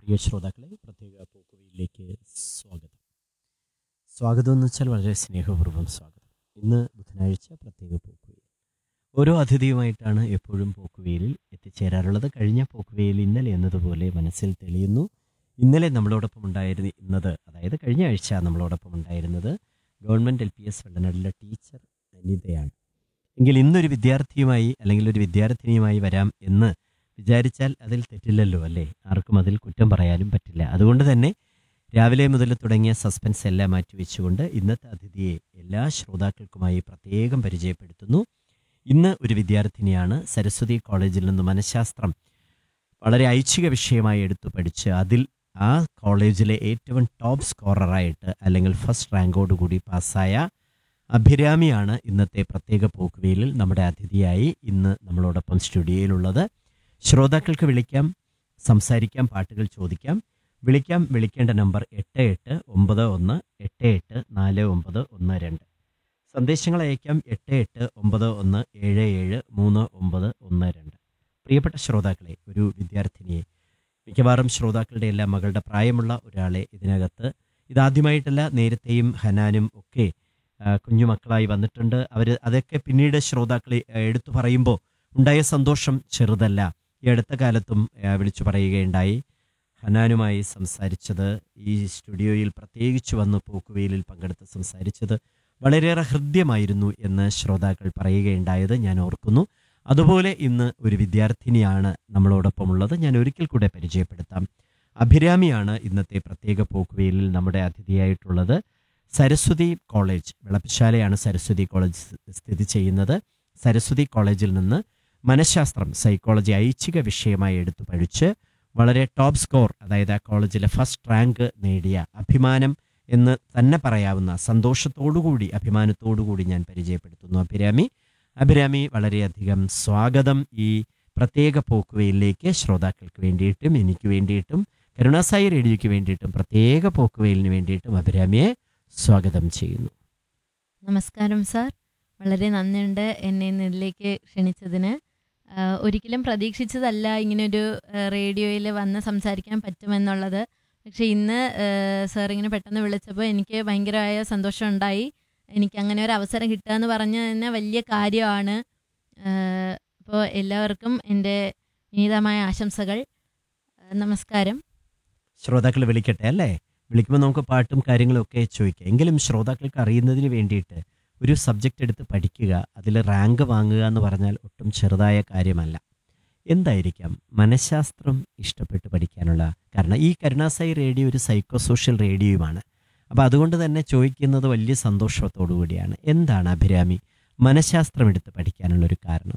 പ്രിയ ശ്രോതാക്കളെ പ്രത്യേക പോക്കുവയിലേക്ക് സ്വാഗതം സ്വാഗതം എന്ന് വെച്ചാൽ വളരെ സ്നേഹപൂർവ്വം സ്വാഗതം ഇന്ന് ബുധനാഴ്ച പ്രത്യേക പോക്കുവയിൽ ഓരോ അതിഥിയുമായിട്ടാണ് എപ്പോഴും പോക്കുവെയിലിൽ എത്തിച്ചേരാറുള്ളത് കഴിഞ്ഞ പോക്കുവെയിൽ ഇന്നലെ എന്നതുപോലെ മനസ്സിൽ തെളിയുന്നു ഇന്നലെ നമ്മളോടൊപ്പം ഉണ്ടായിരുന്നത് അതായത് കഴിഞ്ഞ ആഴ്ച നമ്മളോടൊപ്പം ഉണ്ടായിരുന്നത് ഗവൺമെൻറ് എൽ പി എസ് വെള്ളനാടിലെ ടീച്ചർ അനിതയാണ് എങ്കിൽ ഇന്നൊരു വിദ്യാർത്ഥിയുമായി അല്ലെങ്കിൽ ഒരു വിദ്യാർത്ഥിനിയുമായി വരാം എന്ന് വിചാരിച്ചാൽ അതിൽ തെറ്റില്ലല്ലോ അല്ലേ ആർക്കും അതിൽ കുറ്റം പറയാനും പറ്റില്ല അതുകൊണ്ട് തന്നെ രാവിലെ മുതൽ തുടങ്ങിയ സസ്പെൻസ് എല്ലാം മാറ്റിവെച്ചുകൊണ്ട് ഇന്നത്തെ അതിഥിയെ എല്ലാ ശ്രോതാക്കൾക്കുമായി പ്രത്യേകം പരിചയപ്പെടുത്തുന്നു ഇന്ന് ഒരു വിദ്യാർത്ഥിനിയാണ് സരസ്വതി കോളേജിൽ നിന്ന് മനഃശാസ്ത്രം വളരെ ഐച്ഛിക വിഷയമായി എടുത്തു പഠിച്ച് അതിൽ ആ കോളേജിലെ ഏറ്റവും ടോപ്പ് സ്കോററായിട്ട് അല്ലെങ്കിൽ ഫസ്റ്റ് റാങ്കോടുകൂടി പാസ്സായ അഭിരാമിയാണ് ഇന്നത്തെ പ്രത്യേക പോക്കുവെയിലിൽ നമ്മുടെ അതിഥിയായി ഇന്ന് നമ്മളോടൊപ്പം സ്റ്റുഡിയോയിലുള്ളത് ശ്രോതാക്കൾക്ക് വിളിക്കാം സംസാരിക്കാം പാട്ടുകൾ ചോദിക്കാം വിളിക്കാം വിളിക്കേണ്ട നമ്പർ എട്ട് എട്ട് ഒമ്പത് ഒന്ന് എട്ട് എട്ട് നാല് ഒമ്പത് ഒന്ന് രണ്ട് സന്ദേശങ്ങൾ അയക്കാം എട്ട് എട്ട് ഒമ്പത് ഒന്ന് ഏഴ് ഏഴ് മൂന്ന് ഒമ്പത് ഒന്ന് രണ്ട് പ്രിയപ്പെട്ട ശ്രോതാക്കളെ ഒരു വിദ്യാർത്ഥിനിയെ മിക്കവാറും ശ്രോതാക്കളുടെ എല്ലാം മകളുടെ പ്രായമുള്ള ഒരാളെ ഇതിനകത്ത് ഇതാദ്യമായിട്ടല്ല നേരത്തെയും ഹനാനും ഒക്കെ ആ, കുഞ്ഞുമക്കളായി വന്നിട്ടുണ്ട് അവർ അതൊക്കെ പിന്നീട് ശ്രോതാക്കളെ ആ, എടുത്തു പറയുമ്പോൾ ഉണ്ടായ സന്തോഷം ചെറുതല്ല ഈ അടുത്ത കാലത്തും ആ, വിളിച്ചു പറയുകയുണ്ടായി ഹനാനുമായി സംസാരിച്ചത് ഈ സ്റ്റുഡിയോയിൽ പ്രത്യേകിച്ച് വന്ന് പോക്കുവെയിലിൽ പങ്കെടുത്ത് സംസാരിച്ചത് വളരെയേറെ ഹൃദ്യമായിരുന്നു എന്ന് ശ്രോതാക്കൾ പറയുകയുണ്ടായത് ഞാൻ ഓർക്കുന്നു അതുപോലെ ഇന്ന് ഒരു വിദ്യാർത്ഥിനിയാണ് നമ്മളോടൊപ്പമുള്ളത് ഞാൻ ഒരിക്കൽ കൂടെ പരിചയപ്പെടുത്താം അഭിരാമിയാണ് ഇന്നത്തെ പ്രത്യേക പോക്കുവെയിലിൽ നമ്മുടെ അതിഥിയായിട്ടുള്ളത് സരസ്വതി കോളേജ് വിളപ്പിശാലയാണ് സരസ്വതി കോളേജ് സ്ഥിതി ചെയ്യുന്നത് സരസ്വതി കോളേജിൽ നിന്ന് മനഃശാസ്ത്രം സൈക്കോളജി ഐച്ഛിക വിഷയമായി എടുത്തു പഠിച്ച് വളരെ ടോപ്പ് സ്കോർ അതായത് ആ കോളേജിലെ ഫസ്റ്റ് റാങ്ക് നേടിയ അഭിമാനം എന്ന് തന്നെ പറയാവുന്ന സന്തോഷത്തോടുകൂടി അഭിമാനത്തോടുകൂടി ഞാൻ പരിചയപ്പെടുത്തുന്നു അഭിരാമി അഭിരാമി വളരെയധികം സ്വാഗതം ഈ പ്രത്യേക പോക്കുവെയിലേക്ക് ശ്രോതാക്കൾക്ക് വേണ്ടിയിട്ടും എനിക്ക് വേണ്ടിയിട്ടും കരുണാസായി റേഡിയോയ്ക്ക് വേണ്ടിയിട്ടും പ്രത്യേക പോക്കുവെയിലിന് വേണ്ടിയിട്ടും അഭിരാമിയെ സ്വാഗതം ചെയ്യുന്നു നമസ്കാരം സാർ വളരെ നന്ദിയുണ്ട് എന്നെ ഇന്ന് ഇതിലേക്ക് ക്ഷണിച്ചതിന് ആഹ് ഒരിക്കലും പ്രതീക്ഷിച്ചതല്ല ഇങ്ങനൊരു റേഡിയോയിൽ വന്ന് സംസാരിക്കാൻ പറ്റുമെന്നുള്ളത് പക്ഷേ ഇന്ന് ആഹ് സാർ ഇങ്ങനെ പെട്ടെന്ന് വിളിച്ചപ്പോൾ എനിക്ക് ഭയങ്കരമായ സന്തോഷം ഉണ്ടായി എനിക്ക് അങ്ങനെ ഒരു അവസരം കിട്ടുക എന്ന് പറഞ്ഞ തന്നെ വലിയ കാര്യമാണ് അപ്പോൾ എല്ലാവർക്കും എൻ്റെ വിനീതമായ ആശംസകൾ ആഹ് നമസ്കാരം ശ്രോതാക്കൾ വിളിക്കട്ടെ അല്ലേ വിളിക്കുമ്പോൾ നമുക്ക് പാട്ടും കാര്യങ്ങളും ഒക്കെ ചോദിക്കാം എങ്കിലും ശ്രോതാക്കൾക്ക് അറിയുന്നതിന് വേണ്ടിയിട്ട് ഒരു സബ്ജക്റ്റ് എടുത്ത് പഠിക്കുക അതിൽ റാങ്ക് വാങ്ങുക എന്ന് പറഞ്ഞാൽ ഒട്ടും ചെറുതായ കാര്യമല്ല എന്തായിരിക്കാം മനഃശാസ്ത്രം ഇഷ്ടപ്പെട്ട് പഠിക്കാനുള്ള കാരണം ഈ കരുണാസായി റേഡിയോ ഒരു സൈക്കോ സോഷ്യൽ റേഡിയോയുമാണ് അപ്പോൾ അതുകൊണ്ട് തന്നെ ചോദിക്കുന്നത് വലിയ സന്തോഷത്തോടു കൂടിയാണ് എന്താണ് അഭിരാമി മനഃശാസ്ത്രം എടുത്ത് പഠിക്കാനുള്ള ഒരു കാരണം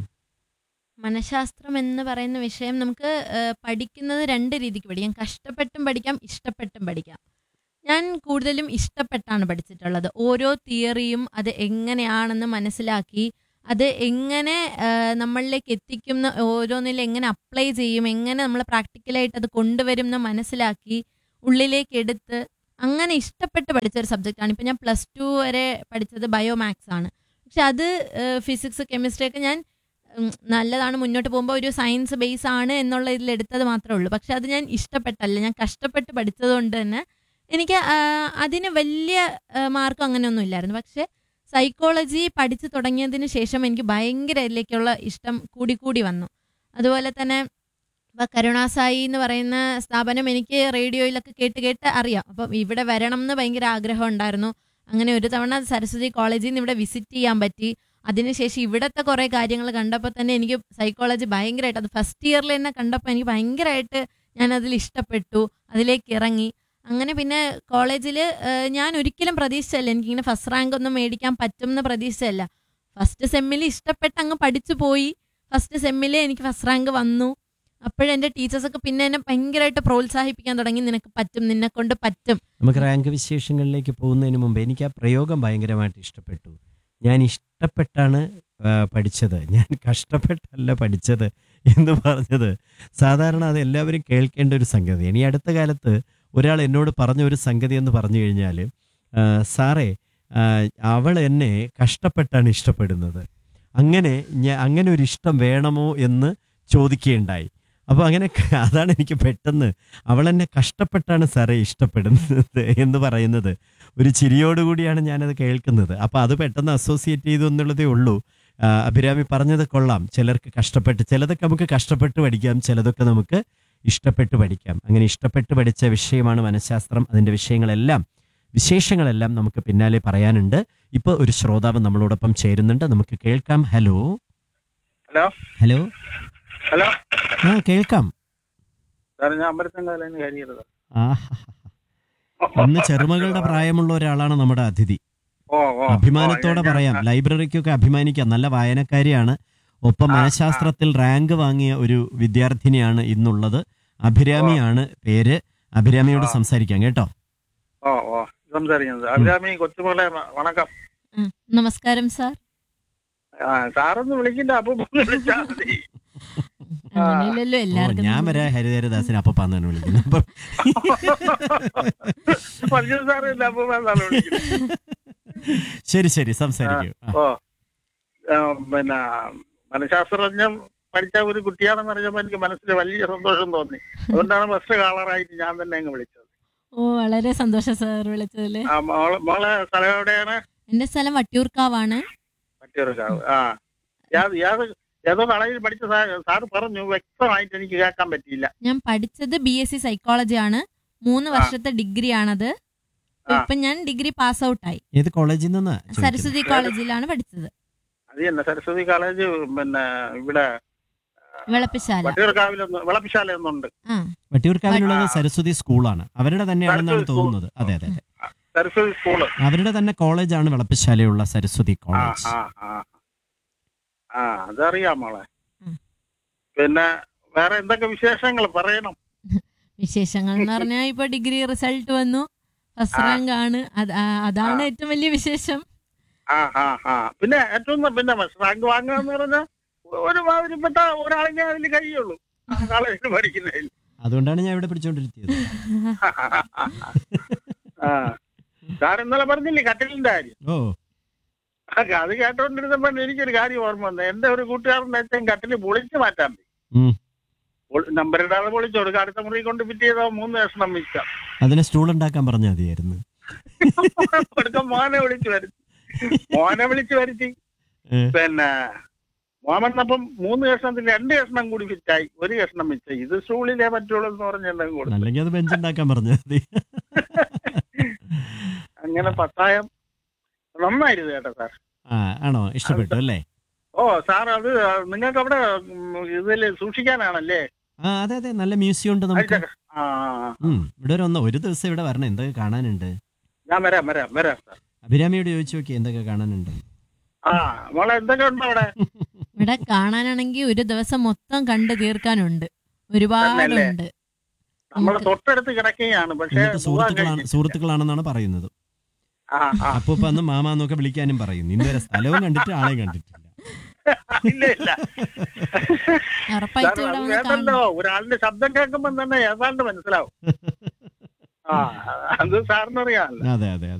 മനഃശാസ്ത്രം എന്ന് പറയുന്ന വിഷയം നമുക്ക് ഏഹ്, പഠിക്കുന്നത് രണ്ട് രീതിക്ക് പഠിക്കാം കഷ്ടപ്പെട്ടും പഠിക്കാം ഇഷ്ടപ്പെട്ടും പഠിക്കാം ഞാൻ കൂടുതലും ഇഷ്ടപ്പെട്ടാണ് പഠിച്ചിട്ടുള്ളത് ഓരോ തിയറിയും അത് എങ്ങനെയാണെന്ന് മനസ്സിലാക്കി അത് എങ്ങനെ ഏഹ്, നമ്മളിലേക്ക് എത്തിക്കുന്ന ഓരോന്നിൽ എങ്ങനെ അപ്ലൈ ചെയ്യും എങ്ങനെ നമ്മൾ പ്രാക്ടിക്കലായിട്ട് അത് കൊണ്ടുവരും എന്ന് മനസ്സിലാക്കി ഉള്ളിലേക്ക് എടുത്ത് അങ്ങനെ ഇഷ്ടപ്പെട്ട് പഠിച്ച ഒരു സബ്ജക്റ്റാണ് ഇപ്പം ഞാൻ പ്ലസ് ടു വരെ പഠിച്ചത് ബയോമാക്സ് ആണ് പക്ഷെ അത് ഫിസിക്സ് കെമിസ്ട്രി ഒക്കെ ഞാൻ ഉം, നല്ലതാണ് മുന്നോട്ട് പോകുമ്പോൾ ഒരു സയൻസ് ബേസ് ആണ് എന്നുള്ള ഇതിൽ എടുത്തത് മാത്രമേ ഉള്ളൂ പക്ഷെ അത് ഞാൻ ഇഷ്ടപ്പെട്ടല്ല ഞാൻ കഷ്ടപ്പെട്ട് പഠിച്ചത് കൊണ്ട് തന്നെ എനിക്ക് ആ, അതിന് വലിയ മാർക്കും അങ്ങനെയൊന്നും ഇല്ലായിരുന്നു പക്ഷെ സൈക്കോളജി പഠിച്ചു തുടങ്ങിയതിന് ശേഷം എനിക്ക് ഭയങ്കര ഇതിലേക്കുള്ള ഇഷ്ടം കൂടി കൂടി വന്നു അതുപോലെ തന്നെ ഇപ്പം കരുണാസായി എന്ന് പറയുന്ന സ്ഥാപനം എനിക്ക് റേഡിയോയിലൊക്കെ കേട്ട് കേട്ട് അറിയാം അപ്പം ഇവിടെ വരണം എന്ന് ഭയങ്കര ആഗ്രഹം ഉണ്ടായിരുന്നു അങ്ങനെ ഒരു തവണ സരസ്വതി കോളേജിൽ നിന്ന് ഇവിടെ വിസിറ്റ് ചെയ്യാൻ പറ്റി അതിനുശേഷം ഇവിടുത്തെ കുറേ കാര്യങ്ങൾ കണ്ടപ്പോൾ തന്നെ എനിക്ക് സൈക്കോളജി ഭയങ്കരമായിട്ട് അത് ഫസ്റ്റ് ഇയറിൽ തന്നെ കണ്ടപ്പോൾ എനിക്ക് ഭയങ്കരമായിട്ട് ഞാൻ അതിൽ ഇഷ്ടപ്പെട്ടു അതിലേക്ക് ഇറങ്ങി അങ്ങനെ പിന്നെ കോളേജിൽ ഞാൻ ഒരിക്കലും പ്രതീക്ഷിച്ചല്ല എനിക്കിങ്ങനെ ഫസ്റ്റ് റാങ്ക് ഒന്നും മേടിക്കാൻ പറ്റും എന്ന് പ്രതീക്ഷിച്ചല്ല ഫസ്റ്റ് സെമ്മിൽ ഇഷ്ടപ്പെട്ട് അങ്ങ് പഠിച്ചു പോയി ഫസ്റ്റ് സെമ്മിൽ എനിക്ക് ഫസ്റ്റ് റാങ്ക് വന്നു അപ്പോഴെൻ്റെ ടീച്ചേഴ്സൊക്കെ പിന്നെ എന്നെ ഭയങ്കരമായിട്ട് പ്രോത്സാഹിപ്പിക്കാൻ തുടങ്ങി നിനക്ക് പറ്റും നിന്നെ കൊണ്ട് പറ്റും നമുക്ക് റാങ്ക് വിശേഷങ്ങളിലേക്ക് പോകുന്നതിന് മുമ്പ് എനിക്ക് ആ പ്രയോഗം ഭയങ്കരമായിട്ട് ഇഷ്ടപ്പെട്ടു ഞാൻ ഇഷ്ടപ്പെട്ടാണ് ആ, പഠിച്ചത് ഞാൻ കഷ്ടപ്പെട്ടല്ല പഠിച്ചത് എന്ന് പറഞ്ഞത് സാധാരണ അത് എല്ലാവരും കേൾക്കേണ്ട ഒരു സംഗതിയാണ് ഈ അടുത്ത കാലത്ത് ഒരാൾ എന്നോട് പറഞ്ഞ ഒരു സംഗതി എന്ന് പറഞ്ഞു കഴിഞ്ഞാൽ ആ, സാറേ ആ, അവൾ എന്നെ കഷ്ടപ്പെട്ടാണ് ഇഷ്ടപ്പെടുന്നത് അങ്ങനെ ഞാൻ അങ്ങനെ ഒരു ഇഷ്ടം വേണമോ എന്ന് ചോദിക്കുകയുണ്ടായി അപ്പോൾ അങ്ങനെ ക- അതാണ് എനിക്ക് പെട്ടെന്ന് അവൾ എന്നെ കഷ്ടപ്പെട്ടാണ് സാറേ ഇഷ്ടപ്പെടുന്നത് എന്ന് പറയുന്നത് ഒരു ചിരിയോടുകൂടിയാണ് ഞാനത് കേൾക്കുന്നത് അപ്പോൾ അത് പെട്ടെന്ന് അസോസിയേറ്റ് ചെയ്തു എന്നുള്ളതേ ഉള്ളൂ ആ, അഭിരാമി പറഞ്ഞത് കൊള്ളാം ചിലർക്ക് കഷ്ടപ്പെട്ട് ചിലതൊക്കെ നമുക്ക് കഷ്ടപ്പെട്ട് പഠിക്കാം ചിലതൊക്കെ നമുക്ക് ഇഷ്ടപ്പെട്ട് പഠിക്കാം അങ്ങനെ ഇഷ്ടപ്പെട്ട് പഠിച്ച വിഷയമാണ് മനഃശാസ്ത്രം അതിൻ്റെ വിഷയങ്ങളെല്ലാം വിശേഷങ്ങളെല്ലാം നമുക്ക് പിന്നാലെ പറയാനുണ്ട് ഇപ്പോൾ ഒരു ശ്രോതാവ് നമ്മളോടൊപ്പം ചേരുന്നുണ്ട് നമുക്ക് കേൾക്കാം ഹലോ ഹലോ ഹലോ ഹലോ ആ കേൾക്കാം സാർ ഞാൻ അമ്പലത്തങ്കാലാണ് കാര്യത് ആഹാ. ഒന്ന് ചെറുമകളുടെ പ്രായമുള്ള ഒരാളാണ് നമ്മുടെ അതിഥി ഓ ഓ അഭിമാനത്തോടെ ഓ, ഞാൻ- പറയാം ലൈബ്രറിക്കൊക്കെ അഭിമാനിക്കാം നല്ല വായനക്കാരിയാണ് ഒപ്പം ആ, മനഃശാസ്ത്രത്തിൽ റാങ്ക് വാങ്ങിയ ഒരു വിദ്യാർത്ഥിനിയാണ് ഇന്നുള്ളത് അഭിരാമിയാണ് പേര് അഭിരാമിയോട് ആ. സംസാരിക്കാം കേട്ടോ ഓ ഓ സംസാരിക്കുന്നത് അഭിരാമി കൊച്ചുമോളെ വ- വണക്കം ഉം. നമസ്കാരം സാർ ആ സാറൊന്ന് വിളിക്കില്ല അപ്പൊ വിളിച്ചാ മതി ആ. അങ്ങനെയല്ലല്ലോ ഓ, എല്ലാവർക്കും ഞാൻ വരെ ഹരിഹരദാസിനെ അപ്പാന്ന് വിളിക്കുന്നു അപ്പം പറഞ്ഞു സാറില്ല അപ്പൊ സാറ് വിളിക്കുന്നത് ശരി ശരി സംസാരിക്കൂ ആ. ഓ ആ, പിന്നെ മനഃശാസ്ത്രജ്ഞം പഠിച്ച ഒരു കുട്ടിയാണെന്ന് അറിഞ്ഞപ്പോ എനിക്ക് മനസ്സിൽ വലിയ സന്തോഷം തോന്നി അതുകൊണ്ടാണ് ഫസ്റ്റ് കാളറായിട്ട് ഞാൻ തന്നെ അങ്ങ് വിളിച്ചത് ഓ വളരെ സന്തോഷം സാർ വിളിച്ചതില് ആ മോളെ മോളെ സ്ഥലം എവിടെയാണ് എന്റെ സ്ഥലം വട്ടിയൂർക്കാവാണ് പറ്റിയൊരുക്കാവ് ആ യാത് യാത് ഏതോ കളയിൽ പഠിച്ച സാ- സാറ് പറഞ്ഞു വ്യക്തമായിട്ട് എനിക്ക് കേൾക്കാൻ പറ്റിയില്ല ഞാൻ പഠിച്ചത് ബി എസ് സി സൈക്കോളജി ആണ് മൂന്ന് ആ. വർഷത്തെ ഡിഗ്രി ആണത് ആ. ഇപ്പൊ ഞാൻ ഡിഗ്രി പാസ് ഔട്ട് ആയി ഏത് കോളേജിൽ നിന്ന് സരസ്വതി കോളേജിലാണ് പഠിച്ചത് അത് തന്നെ സരസ്വതി കോളേജ് പിന്നെ ഇവിടെ വിളപ്പിശാല വട്ടിയൂർക്കാവിലൊന്ന് വിളപ്പിശാല ഒന്നുണ്ട് ആ വട്ടിയൂർക്കാവിലുള്ളത് ആ. സരസ്വതി സ്കൂളാണ് അവരുടെ തന്നെയാണെന്നാണ് സരസ്വതി സ്കൂൾ. തോന്നുന്നത് അതെ അതെ അതെ സരസ്വതി സ്കൂള് അവരുടെ തന്നെ കോളേജാണ് വിളപ്പശാലയുള്ള സരസ്വതി ആ കോളേജ് ആ ആ ആ അതറിയാം മോളെ ഉം. പിന്നെ വേറെ എന്തൊക്കെ വിശേഷങ്ങൾ പറയണം വിശേഷങ്ങൾ എന്ന് പറഞ്ഞാൽ ഇപ്പൊ ഡിഗ്രി റിസൾട്ട് വന്നു ഫസ്റ്റ് ആ. റാങ്ക് ആണ് അത് ആ, അതാണ് ആ. ഏറ്റവും വലിയ വിശേഷം ആ ആ ആ പിന്നെ ഏറ്റവും ന- പിന്നെ റാങ്ക് വാങ്ങുക എന്ന് പറഞ്ഞാൽ ഒരു മാതിരിപ്പെട്ട ഒരാളിനെ അതിൽ കഴിയുള്ളൂ കോളേജിൽ പഠിക്കുന്നതിൽ അതുകൊണ്ടാണ് ഞാൻ ഇവിടെ പിടിച്ചോണ്ടിരുത്തിയത് ആ സാർ ഇന്നലെ പറഞ്ഞില്ലേ കട്ടിലിന്റെ കാര്യം ഓ ആ, അത് കേട്ടോണ്ടിരുന്നപ്പോ എനിക്കൊരു കാര്യം ഓർമ്മ വന്നു എന്റെ ഒരു കൂട്ടുകാരൻ വെച്ചാൽ കട്ടില് പൊളിച്ചു മാറ്റാൻ ഉം. നമ്പർ ഇടാതെ പൊളിച്ചു കൊടുക്കുക അടുത്ത മുറി കൊണ്ട് ഫിറ്റ് ചെയ്താൽ മൂന്ന് കഷ്ണം മിച്ചം അതിനെ സ്റ്റൂൾ ഉണ്ടാക്കാൻ പറഞ്ഞാൽ മതിയായിരുന്നു കൊടുക്ക മോനെ വിളിച്ചു വരുത്തി മോനെ വിളിച്ചു വരുത്തി ഏ. പിന്നെ മോൻ വന്നപ്പം മൂന്ന് കഷ്ണത്തിൽ രണ്ട് കഷ്ണം കൂടി ഫിറ്റായി ഒരു കഷ്ണം മിച്ചായി ഇത് സ്റ്റൂളിലേ പറ്റുള്ളൂ എന്ന് പറഞ്ഞിട്ടുണ്ടെങ്കിൽ കൊടുത്തു അല്ലെങ്കിൽ അത് ബെഞ്ച് ഉണ്ടാക്കാൻ പറഞ്ഞാൽ മതി അങ്ങനെ പത്തായം നന്നായിരുന്നു കേട്ടോ സാർ ആ ആണോ ഇഷ്ടപ്പെട്ടു അല്ലേ ഓ സാർ അത് നിങ്ങൾക്ക് അവിടെ ഉം, ഇതില് സൂക്ഷിക്കാനാണല്ലേ ആ അതെ അതെ നല്ല മ്യൂസിയം ഉണ്ട് നമുക്ക് അയച്ചേക്ക. ആ ആ, ആ. ഉം ഇവിടെ ഒരു ഒന്ന് ഒരു ദിവസം ഇവിടെ വരണം എന്തൊക്കെ കാണാനുണ്ട് ഞാൻ വരാം വരാം വരാം സാർ അഭിരാമിയോട് ചോദിച്ചു നോക്കി എന്തൊക്കെ കാണാനുണ്ട് ആ മോളെ എന്തൊക്കെ ഉണ്ടോ അവിടെ ഇവിടെ കാണാനാണെങ്കിൽ ഒരു ദിവസം മൊത്തം കണ്ടു തീർക്കാനുണ്ട് ഒരുപാടുണ്ട് നമ്മളെ തൊട്ടടുത്ത് കിടക്കുകയാണ് പക്ഷെ എന്നിട്ട് സുഹൃത്തുക്കളാണ് സുഹൃത്തുക്കളാണെന്നാണ് പറയുന്നത് ആ ആ അപ്പൊ ഇപ്പൊ അന്ന് മാമാന്നൊക്കെ വിളിക്കാനും പറയുന്നു ഇന്നുവരെ സ്ഥലവും കണ്ടിട്ട് ആളെയും കണ്ടിട്ടില്ല ഇല്ല ഇല്ല ഉറപ്പായിട്ടും സാർ, ഇവിടെ അത് വന്ന് വേണ്ടല്ലോ കാണണം ഒരാളുടെ ശബ്ദം കേൾക്കുമ്പോൾ തന്നെ ഏതാണ്ട് മനസ്സിലാവും ആ അത് സാറിനറിയാമല്ലോ അതെ അതെ